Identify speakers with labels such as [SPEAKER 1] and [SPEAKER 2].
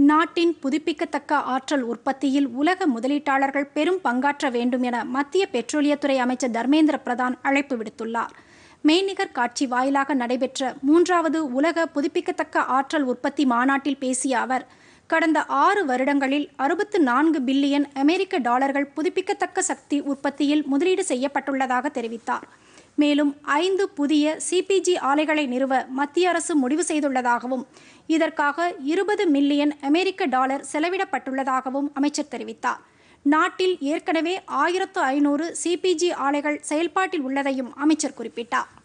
[SPEAKER 1] நாட்டின் புதுப்பிக்கத்தக்க ஆற்றல் உற்பத்தியில் உலக முதலீட்டாளர்கள் பெரும் பங்காற்ற வேண்டும் என மத்திய பெட்ரோலியத்துறை அமைச்சர் தர்மேந்திர பிரதான் அழைப்பு விடுத்துள்ளார் மெய்நிகர் காட்சி வாயிலாக நடைபெற்ற மூன்றாவது உலக புதுப்பிக்கத்தக்க ஆற்றல் உற்பத்தி மாநாட்டில் பேசிய அவர் கடந்த ஆறு வருடங்களில் அறுபத்து நான்கு பில்லியன் அமெரிக்க டாலர்கள் புதுப்பிக்கத்தக்க சக்தி உற்பத்தியில் முதலீடு செய்யப்பட்டுள்ளதாக தெரிவித்தார் மேலும் ஐந்து புதிய சிபிஜி ஆலைகளை நிறுவ மத்திய அரசு முடிவு செய்துள்ளதாகவும் இதற்காக இருபது மில்லியன் அமெரிக்க டாலர் செலவிடப்பட்டுள்ளதாகவும் அமைச்சர் தெரிவித்தார் நாட்டில் ஏற்கனவே ஆயிரத்து ஐநூறு சிபிஜி ஆலைகள் செயல்பாட்டில் உள்ளதையும் அமைச்சர் குறிப்பிட்டார்